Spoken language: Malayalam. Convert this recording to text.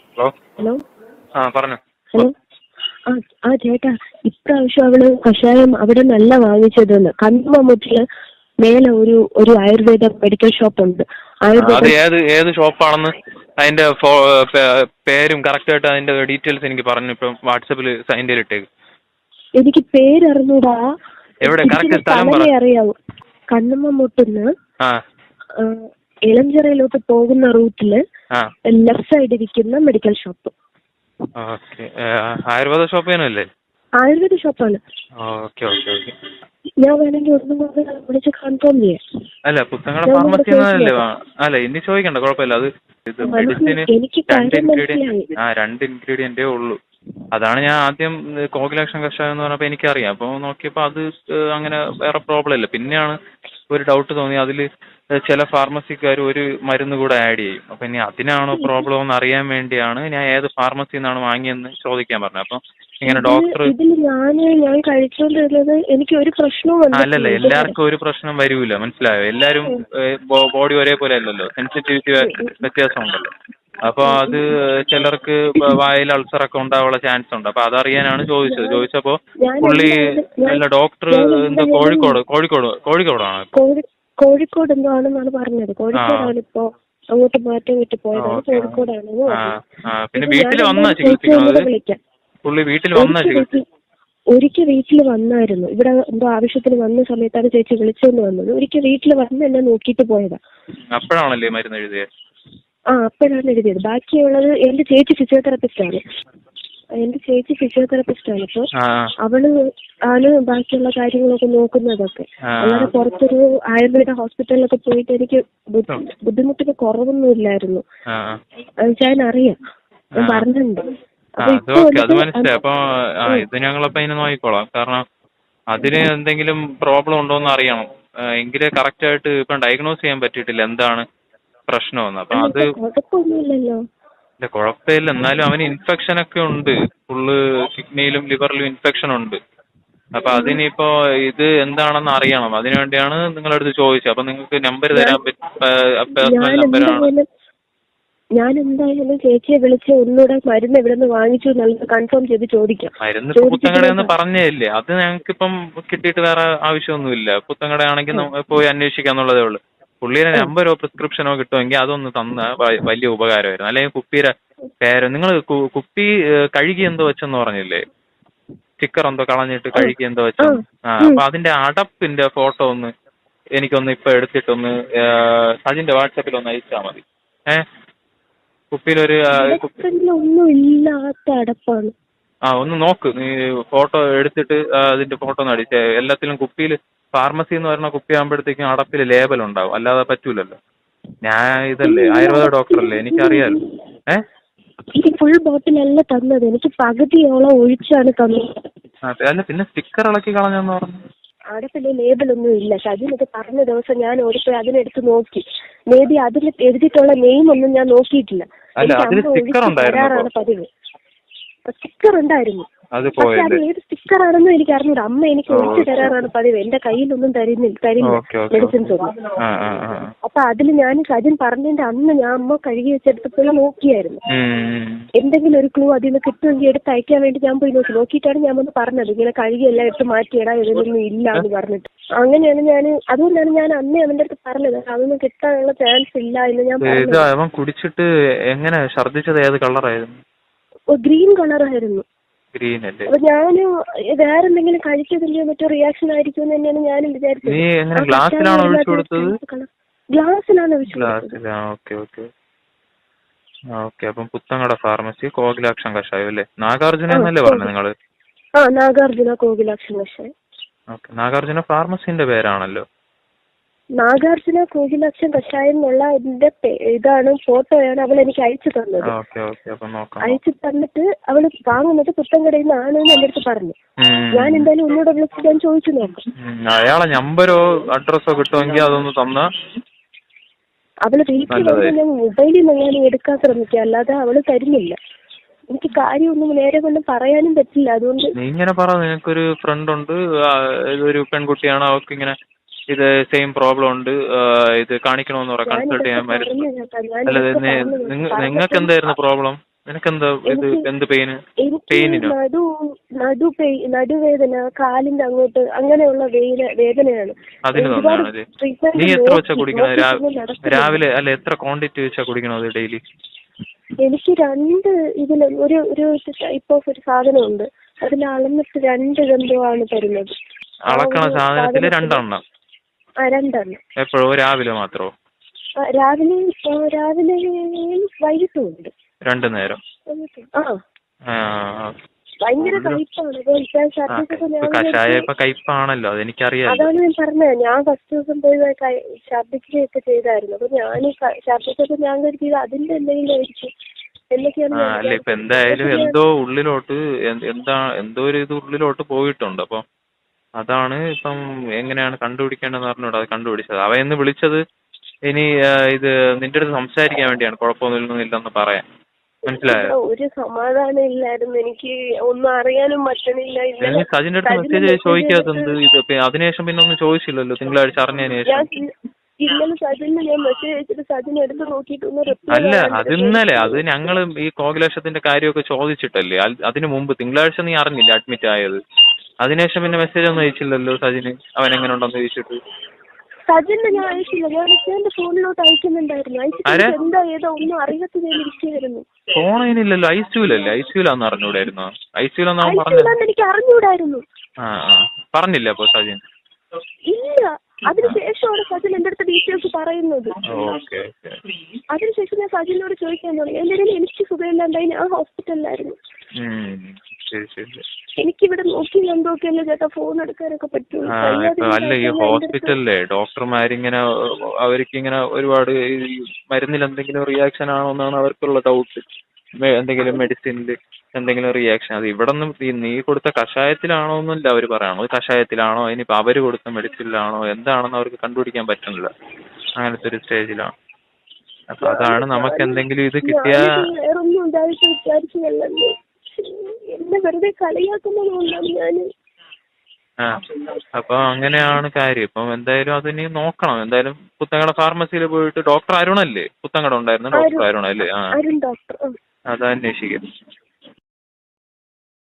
ഹലോ ഹലോ ആ പറഞ്ഞോ ഹലോ ആ ആ ചേട്ടാ ഇപ്രാവശ്യം അവള് കഷായം അവിടെ നല്ല വാങ്ങിച്ചതെന്ന് കന്നുമമ്മൂട്ടില് മേലെ ഒരു ഒരു ആയുർവേദ മെഡിക്കൽ ഷോപ്പ് ഉണ്ട് അത് ആയുർവേദ ഏത് ഏത് ഷോപ്പാണെന്ന് അതിന്റെ ഫോ- പേ- പേരും കറക്റ്റ് ആയിട്ട് അതിന്റെ ഡീറ്റെയിൽസ് എനിക്ക് പറഞ്ഞു ഇപ്പം വാട്സപ്പിൽ അതിന്റെ ഇട്ടേക്ക് എനിക്ക് പേരറിഞ്ഞൂടാ എവിടെ? correct എനിക്കിത് സ്ഥലം പറ. സ്ഥലമേ അറിയാവൂ കണ്ണമ്മമുട്ടിന്ന് ആ ഇളഞ്ചിറയിലോട്ട് പോകുന്ന റൂട്ടില് ആ ലെഫ്റ്റ് സൈഡ് ഇരിക്കുന്ന medical shop okay Ayurveda shop തന്നെയല്ലേ ആയുർവേദ ഷോപ്പാണ് ഓക്കെ ഓക്കെ ഓക്കെ ഞാൻ വേണമെങ്കിൽ ഒന്നും കൂടെ വിളിച്ച് കൺഫേം ചെയ്യാം അല്ല പുത്തങ്ങട ഞാൻ ഫാർമസി ഇവിടെ എന്നല്ലേ ചോദിച്ചു അല്ല ഇനി ചോദിക്കണ്ട കുഴപ്പമില്ല അത് ഇത് മനസ്സിലായി. മെഡിസിന് എനിക്ക് രണ്ട് കാര്യം ഇൻഗ്രീഡിയൻ മനസ്സിലായി. ആ രണ്ട് ഇൻഗ്രീഡിയൻറ്റേ ഉള്ളൂ അതാണ് ഞാൻ ആദ്യം കോകിലാക്ഷൻ കഷായം എന്ന് പറഞ്ഞപ്പോൾ എനിക്കറിയാം അപ്പോൾ നോക്കിയപ്പോൾ അത് ഏഹ്, അങ്ങനെ വേറെ പ്രോബ്ലം ഇല്ല പിന്നെയാണ് ഒരു ഡൗട്ട് തോന്നി അതിൽ ചില ഫാർമസിക്കാർ ഒരു മരുന്ന് കൂടെ ആഡ് ചെയ്യും അപ്പം ഇനി അതിനാണോ പ്രോബ്ലം എന്ന് അറിയാൻ വേണ്ടിയാണ് ഞാൻ ഏത് ഫാർമസിയിൽ നിന്നാണ് വാങ്ങിയെന്ന് ചോദിക്കാൻ പറഞ്ഞത് അപ്പം ഇങ്ങനെ ഡോക്ടർ ഇതിൽ ഞാന് ഞാൻ കഴിച്ചോണ്ടിരുന്നത് എനിക്ക് ഒരു പ്രശ്നവും അല്ലല്ല വന്നിട്ടില്ല. എല്ലാവർക്കും ഒരു പ്രശ്നം വരൂല മനസ്സിലായോ എല്ലാരും ബോഡി ഒരേപോലെ അല്ലല്ലോ സെൻസിറ്റിവിറ്റി വ്യത്യാസം ഉണ്ടല്ലോ അപ്പൊ അത് ചിലർക്ക് വ- വായിൽ അൾസർ ഒക്കെ ഉണ്ടാവാനുള്ള ചാൻസ് ഉണ്ട് അപ്പൊ അതറിയാനാണ് ചോദിച്ചത് ചോദിച്ചപ്പോ ഞാൻ പുള്ളി എന്തായാലും- ഞാൻ- അല്ല ഡോക്ടർ ഞാൻ എന്താ എന്തായാലും- കോഴിക്കോട് കോഴിക്കോട് കോഴിക്കോടാണ് കോഴി കോഴിക്കോട് എന്തോ ആണെന്നാണ് പറഞ്ഞത് കോഴിക്കോടാണ് ഇപ്പോ അങ്ങോട്ട് മാറ്റം കിട്ടി പോയതാണ് ഓക്കേ. കോഴിക്കോടാണെന്ന് ആ പറഞ്ഞു ആ പിന്നെ ഇപ്പൊ വീട്ടിൽ ഞാൻ വന്നാ എന്തായാലും ചേച്ചിയെ ചികിത്സിക്കുന്നത് ഒന്നുകൂടെ വിളിക്കാം പുള്ളി വീട്ടിൽ വന്നാ ഒരിക്കൽ ചികിത്സ വീട്ടിൽ- ഒരിക്കൽ വീട്ടിൽ വന്നായിരുന്നു ഇവിടെ എന്തോ ആവശ്യത്തിന് വന്ന സമയത്താണ് ചേച്ചി വിളിച്ചോണ്ട് വന്നത് ഒരിക്കൽ വീട്ടിൽ വന്ന് എന്നെ നോക്കിയിട്ട് പോയതാ അപ്പോഴാണല്ലേ മരുന്ന് എഴുതിയത് ആ അപ്പോഴാണ് എഴുതിയത് ബാക്കിയുള്ളത് എന്റെ ചേച്ചി ഫിസിയോതെറാപ്പിസ്റ്റ് ആണ് എന്റെ ചേച്ചി ഫിസിയോതെറാപ്പിസ്റ്റ് ആണ് ഇപ്പൊ ആ അവള് ആണ് ബാക്കിയുള്ള കാര്യങ്ങളൊക്കെ നോക്കുന്നതൊക്കെ ആ. അല്ലാതെ പുറത്തൊരു ആയുർവേദ ഹോസ്പിറ്റലിലൊക്കെ പോയിട്ട് എനിക്ക് ബുദ്ധി- ബുദ്ധിമുട്ടിന് കുറവൊന്നും ഇല്ലായിരുന്നു ആ ആ ഞാൻ അറിയാം ഞാൻ ആ. പറഞ്ഞിട്ടുണ്ട് ആ അപ്പൊ അത് ഇപ്പൊ ഓക്കെ അത് വന്നിട്ട് മനസ്സിലായി അപ്പൊ ആ ഇത് ഞങ്ങളപ്പോ അതിനെ നോക്കിക്കോളാം കാരണം അതിന് എന്തെങ്കിലും പ്രോബ്ലം ഉണ്ടോ എന്ന് അറിയണം ആ, എങ്കിലേ കറക്റ്റ് ആയിട്ട് ഇപ്പം ഡയഗ്നോസ് ചെയ്യാൻ പറ്റിയിട്ടില്ല എന്താണ് പ്രശ്നമെന്ന് അപ്പൊ അത് കുഴപ്പമൊന്നുമില്ലല്ലോ ഇല്ല കുഴപ്പമില്ല എന്നാലും അവന് ഇൻഫെക്ഷൻ ഒക്കെ ഉണ്ട് ഫുള്ള് കിഡ്നിയിലും ലിവറിലും ഇൻഫെക്ഷൻ ഉണ്ട് അപ്പൊ അതിനിപ്പോ ഇത് എന്താണെന്ന് അറിയണം അതിനു വേണ്ടിയാണ് നിങ്ങളുടെ അടുത്ത് ചോദിച്ചത് അപ്പൊ നിങ്ങൾക്ക് നമ്പർ തരാൻ പേഴ്സണൽ ഞാൻ നമ്പറാണ് എന്തായാലും ഞാൻ എന്തായാലും ചേച്ചിയെ വിളിച്ച് ഒന്നുകൂടെ മരുന്ന് എവിടെ നിന്ന് വാങ്ങിച്ചു എന്നുള്ളത് കൺഫേം ചെയ്ത് ചോദിക്കാം മരുന്ന് ചോദിച്ചിട്ട് പുത്തങ്കടയെന്ന് ഞാൻ- പറഞ്ഞേയില്ലേ അത് ഞങ്ങൾക്കിപ്പം കിട്ടിയിട്ട് വേറെ ആവശ്യമൊന്നുമില്ല പുത്തങ്കടയാണെങ്കിൽ നമ്മ- പോയി അന്വേഷിക്കാന്നുള്ളതേ ഉള്ളൂ പുള്ളിയുടെ നമ്പരോ പ്രിസ്ക്രിപ്ഷനോ കിട്ടുമെങ്കിൽ അതൊന്ന് തന്ന വ- വലിയ ഉപകാരമായിരുന്നു അല്ലെങ്കിൽ കുപ്പിയുടെ പേര് നിങ്ങൾ കുപ്പി ഏഹ്, കഴുകി എന്തോ വെച്ചെന്ന് പറഞ്ഞില്ലേ സ്റ്റിക്കർ എന്തോ കളഞ്ഞിട്ട് കഴുകി എന്തോ വെച്ചെന്ന് ആ അപ്പൊ അതിന്റെ അടപ്പിന്റെ ഫോട്ടോ ഒന്ന് എനിക്കൊന്ന് ഇപ്പൊ എടുത്തിട്ടൊന്ന് ഏഹ്, സജിന്റെ വാട്സാപ്പിൽ ഒന്ന് അയച്ചാൽ മതി ഏഹ് കുപ്പിയിലൊരു ആ, കുപ്പി ഇടയ്ക്കെങ്കിലും ഒന്നും ഇല്ലാത്ത അടപ്പാണ് ആ ഒന്ന് നോക്ക് നീ ഫോട്ടോ എടുത്തിട്ട് ആ, അതിന്റെ ഫോട്ടോ ഒന്ന് അടിച്ചേ എല്ലാത്തിലും കുപ്പിയിൽ ഫാർമസി എന്ന് പറയുന്ന കുപ്പി ആകുമ്പോഴത്തേക്കും അടപ്പിൽ ലേബൽ ഉണ്ടാവും അല്ലാതെ പറ്റൂലല്ലോ ഞാൻ ഇതല്ലേ ആയുർവേദ ഡോക്ടറല്ലേ എനിക്കറിയാലോ ഏ എനിക്ക് ഫുൾ ബോട്ടിലല്ല തന്നത് എനിക്ക് പകുതിയോളം ഒഴിച്ചാണ് തന്നത് ആ, അല്ല പിന്നെ സ്റ്റിക്കർ ഇളക്കി കളഞ്ഞെന്ന് പറഞ്ഞു അടപ്പില് ലേബലൊന്നും ഇല്ല സജിനൊക്കെ പറഞ്ഞ ദിവസം ഞാൻ ഓടിപ്പോയി അതിനെടുത്ത് നോക്കി മേ ബി അതിൽ എഴുതിയിട്ടുള്ള നെയിം ഒന്നും ഞാൻ നോക്കിയിട്ടില്ല അല്ല, എനിക്ക് അതില് അമ്മ sticker ഒഴിച്ച് ഉണ്ടായിരുന്നോ തരാറാണ് പതിവ് സ്റ്റിക്കർ ഉണ്ടായിരുന്നു അത് പക്ഷെ അത് പോയല്ലേ ഏത് സ്റ്റിക്കർ ആണെന്നും എനിക്ക് അറിഞ്ഞൂടാ അമ്മ എനിക്ക് ഓ, ഒഴിച്ചു ഓക്കെ. തരാറാണ് പതിവ് എന്റെ കയ്യിലൊന്നും തരുന്നില്ല തരില്ല ഓക്കെ ഓക്കെ മെഡിസിൻസ് ഒന്നും ആ ആ ആ അപ്പൊ അതിൽ ഞാൻ സജിൻ പറഞ്ഞതിന്റെ അന്ന് ഞാൻ അമ്മ കഴുകി വെച്ചെടുത്തപ്പോൾ നോക്കിയായിരുന്നു ഉം. എന്തെങ്കിലും ഒരു ക്ലൂ അതിൽ നിന്ന് കിട്ടുമെങ്കിൽ എടുത്ത് അയക്കാൻ വേണ്ടി ഞാൻ പോയി നോക്കി നോക്കിയിട്ടാണ് ഞാൻ വന്ന് പറഞ്ഞത് ഇങ്ങനെ കഴുകിയെല്ലാം എടുത്ത് മാറ്റിയിടാ ഇതിലൊന്നും ഇല്ല എന്ന് പറഞ്ഞിട്ട് അങ്ങനെയാണ് ഞാൻ അതുകൊണ്ടാണ് ഞാൻ അന്നേ അവന്റെ അടുത്ത് പറഞ്ഞത് അതൊന്നും കിട്ടാനുള്ള ചാൻസ് ഇല്ല എന്ന് ഞാൻ ഇത് പറഞ്ഞത് അവൻ കുടിച്ചിട്ട് എങ്ങനെ ഛർദ്ദിച്ചത് ഏത് കളറായിരുന്നു ഗ്രീൻ കളർ ആയിരുന്നു ഗ്രീൻ അല്ലേ അപ്പൊ ഞാന് വേറെ എന്തെങ്കിലും കഴിച്ചതിന്റെയോ മറ്റോ റിയാക്ഷൻ ആയിരിക്കും എന്ന് തന്നെയാണ് ഞാനും വിചാരിച്ചത് നീ എങ്ങനെ ഗ്ലാസ്സിലാണോ ഒഴിച്ചു കൊടുത്തത് ഗ്ലാസ്സിലാണ് ഒഴിച്ചു കൊടുത്തത് ഗ്ലാസ്സിൽ ആ ഓക്കെ ഓക്കെ ആ ഓക്കെ അപ്പം പുത്തങ്ങട ഫാർമസി കോകിലാക്ഷൻ കഷായം അല്ലേ നാഗാർജുന എന്നല്ലേ പറഞ്ഞത് നിങ്ങൾ ആ നാഗാർജുന കോകിലാക്ഷൻ കഷായം ഓക്കെ നാഗാർജുന ഫാർമസിന്റെ പേരാണല്ലോ നാഗാർജുന കോകിലാക്ഷൻ കഷായം എന്നുള്ള ഇതിന്റെ പേ- ഇതാണ് ഫോട്ടോയാണ് അവൾ എനിക്ക് അയച്ചു തന്നത് ഓക്കെ ഓക്കെ അപ്പം നോക്കാം അയച്ചു തന്നിട്ട് അവള് വാങ്ങുന്നത് പുത്തൻകടയിൽ നിന്നാണ് എന്ന് എന്റെ അടുത്ത് പറഞ്ഞു ഉം. ഞാൻ എന്തായാലും ഒന്നുകൂടെ വിളിച്ച് ഞാൻ ചോദിച്ചു നോക്കാം ഉം, അയാളെ നമ്പരോ അഡ്രസ്സോ കിട്ടുമെങ്കിൽ അതൊന്ന് തന്ന അവള് വീട്ടിൽ വന്ന് നല്ലതായി. ഞാൻ മൊബൈലിൽ നിന്ന് ഞാൻ എടുക്കാൻ ശ്രമിക്കുക അല്ലാതെ അവള് തരുന്നില്ല എനിക്ക് കാര്യമൊന്നും നേരെ കൊണ്ട് പറയാനും പറ്റില്ല അതുകൊണ്ട് നീ ഇങ്ങനെ പറ നിനക്കൊരു ഫ്രണ്ട് ഉണ്ട് ആ, ഇതൊരു പെൺകുട്ടിയാണ് അവൾക്ക് ഇങ്ങനെ ഇത് സെയിം പ്രോബ്ലം ഉണ്ട് ആ, ഇത് കാണിക്കണമെന്ന് പറ കൺസൾട്ട് ചെയ്യാൻ ഞാനിതൊക്കെ മരുന്ന് പറഞ്ഞു കേട്ടോ. അല്ല ഞാനിതൊക്കെ പറഞ്ഞു. നിങ്ങൾക്ക് എന്തായിരുന്നു പ്രോബ്ലം നിനക്കെന്താ ഇത് എനിക്ക് എന്ത് പെയിന് എനിക്ക് പെയിനിനോ നടു നടു പെയി നടുവേദന കാലിന്റെ അങ്ങോട്ട് അങ്ങനെയുള്ള വേദന വേദനയാണ് അതിന് ഒരുപാട് തന്നെയാണല്ലേ treatment നീ എത്ര വെച്ചാ നോക്കി, കുടിക്കണത് രാ- നോക്കിയിട്ടൊന്നും നടക്കുന്നില്ല. രാവിലെ അല്ല എത്ര ക്വാണ്ടിറ്റി വെച്ചാ കുടിക്കണത് ഡെയിലി എനിക്ക് രണ്ട് ഇതിൽ ഒരു ഒരു ടൈപ്പ് ഓഫ് ഒരു സാധനമുണ്ട് അതിൽ അളന്നിട്ട് രണ്ട് ഗന്ധമാണ് തരുന്നത് ആ അളക്കണ ഒരു സാധനത്തില് സാധനത്തിന് രണ്ടെണ്ണം ആ രണ്ടെണ്ണം എപ്പോഴോ രാവിലെ മാത്രമോ ആ, രാവിലെ ആ, രാവിലെ വൈകിട്ടും ഉണ്ട് രണ്ടു നേരം ആ ആ ഭയങ്കര കയ്പാണ് അപ്പൊ ഇപ്പൊ ആ, ഛർദിച്ചപ്പോ ഇപ്പൊ ഞാൻ കഷായ വിചാരിച്ചു- ഇപ്പൊ കയ്പാണല്ലോ അതെനിക്കറിയാലോ അതാണ് ഞാൻ പറഞ്ഞത് ഞാൻ ഫസ്റ്റ് ദിവസം പോയി ക- ഛർദിക്കുകയൊക്കെ ചെയ്തായിരുന്നു അപ്പൊ ഞാൻ ഛർദിച്ചപ്പോ ഞാൻ കരുതിയത് അതിന്റെ എന്തെങ്കിലും ആയിരിക്കും എന്നൊക്കെയാണ് ആ ഞാൻ അല്ല ഇപ്പൊ വിചാരിച്ചത്. എന്തായാലും പക്ഷെ ഞാൻ- എന്തോ ഉള്ളിലോട്ട് എന്ത് എന്താ എന്തോ ഒരു ഇത് ഉള്ളിലോട്ട് പോയിട്ടുണ്ട് അപ്പം അതാണ് ഇപ്പം എങ്ങനെയാണ് കണ്ടുപിടിക്കേണ്ടതെന്ന് പറഞ്ഞോട് അത് കണ്ടുപിടിച്ചത് അവ എന്ന് വിളിച്ചത് ഇനി ആ, ഇത് നിന്റെ അടുത്ത് സംസാരിക്കാൻ വേണ്ടിയാണ് കുഴപ്പമൊന്നുമില്ലെന്ന് പറയാൻ മനസ്സിലായോ ഇവിടെ ഒരു സമാധാനം ഇല്ലായിരുന്നു എനിക്ക് ഒന്നും അറിയാനും പറ്റണില്ല നീ ഇന്നലെ സജിന്റെ അടുത്ത് സജിന് മെസ്സേജ് message ചോദിക്കാത്തത് ചെയ്തിട്ട് ഇത് ഇപ്പൊ അതിനുശേഷം പിന്നെ ഒന്നും ചോദിച്ചില്ലല്ലോ തിങ്കളാഴ്ച അറിഞ്ഞതിന് ഞാൻ ശേഷം ഇന്ന- ഇന്നലെ സജിന് ഞാൻ മെസ്സേജ് അയച്ചിട്ട് സജിന് എടുത്ത് നോക്കിയിട്ടൊന്നും reply അല്ല ചെയ്യാൻ അത് ഇന്നലെ അത് ഞങ്ങൾ ഈ കോകിലേഷത്തിന്റെ കാര്യമൊക്കെ ചോദിച്ചിട്ടല്ലേ അൽ- അതിന് മുമ്പ് തിങ്കളാഴ്ച നീ അറിഞ്ഞില്ല അഡ്മിറ്റ് ആയത് അതിനുശേഷം പിന്നെ മെസ്സേജ് ഒന്നും അയച്ചില്ലല്ലോ സജിന് അവൻ എങ്ങനെ ഉണ്ടെന്ന് ചോദിച്ചിട്ട് സജിന് ഞാൻ അയച്ചില്ല ഞാൻ എന്റെ ഫോണിലോട്ട് അയക്കുന്നുണ്ടായിരുന്നു അയച്ചിട്ട് ആരെ? എനിക്ക് എന്താ ഏതാ ഒന്നും അറിയാത്ത ഞാൻ ഇരിക്കുകയായിരുന്നു ഫോൺ അതിനില്ലല്ലോ ഐ സിയുലല്ലേ ഐ സിയുലാന്ന് അറിഞ്ഞൂടായിരുന്നോ ഐ സിയുലെന്ന് അവൻ പറഞ്ഞത് അയച്ചില്ലെന്ന് എനിക്ക് അറിഞ്ഞൂടായിരുന്നു ആ ആ പറഞ്ഞില്ല അപ്പൊ സജിൻ ഇല്ല അതിനുശേഷമാണ് സജിൻ എന്റെ അടുത്ത് ഡീറ്റെയിൽസ് പറയുന്നത് ഓക്കെ ഓക്കെ അതിനുശേഷം ഞാൻ സജിനോട് ചോദിക്കാൻ തുടങ്ങി എന്റെ ഇടയിൽ എനിക്ക് സുഖമില്ലാണ്ടായി ഞാൻ ഹോസ്പിറ്റലിലായിരുന്നു ശരി ശരി എനിക്കിവിടെ നോക്കി കണ്ടോക്കിയല്ലേ ചേട്ടാ ഫോൺ എടുക്കാനൊക്കെ പറ്റും ആ ഇപ്പൊ അല്ല ഈ ഹോസ്പിറ്റലിലെ ഡോക്ടർമാരിങ്ങനെ അവർക്ക് ഇങ്ങനെ ഒരുപാട് ഈ മരുന്നിൽ എന്തെങ്കിലും റിയാക്ഷൻ ആണോ എന്നാണ് അവർക്കുള്ള ഡൗട്ട് എന്തെങ്കിലും മെഡിസിനിൽ എന്തെങ്കിലും റിയാക്ഷൻ അത് ഇവിടെ നിന്നും ഈ നീ കൊടുത്ത കഷായത്തിലാണോ എന്നല്ല അവർ പറയണോ കഷായത്തിലാണോ ഇനിയിപ്പോൾ അവർ കൊടുത്ത മെഡിസിനിലാണോ എന്താണെന്ന് അവർക്ക് കണ്ടുപിടിക്കാൻ പറ്റുന്നില്ല അങ്ങനത്തെ ഒരു സ്റ്റേജിലാണ് അപ്പൊ അതാണ് നമുക്ക് എന്തെങ്കിലും ഇത് കിട്ടിയാ വേറൊന്നും ഇതായിട്ട് വിചാരിച്ചതല്ലല്ലോ എന്നെ വെറുതെ കളിയാക്കുന്നത് കൊണ്ടാണ് ഞാൻ ആ അപ്പൊ അങ്ങനെയാണ് കാര്യം ഇപ്പം എന്തായാലും അതിനി നോക്കണം എന്തായാലും പുത്തങ്കട ഫാർമസിയിൽ പോയിട്ട് ഡോക്ടർ അരുണല്ലേ പുത്തങ്കട ഉണ്ടായിരുന്ന ഡോക്ടർ അരുൺ അല്ലേ ആ അരുൺ ഡോക്ടർ ആ അത് അന്വേഷിക്കാം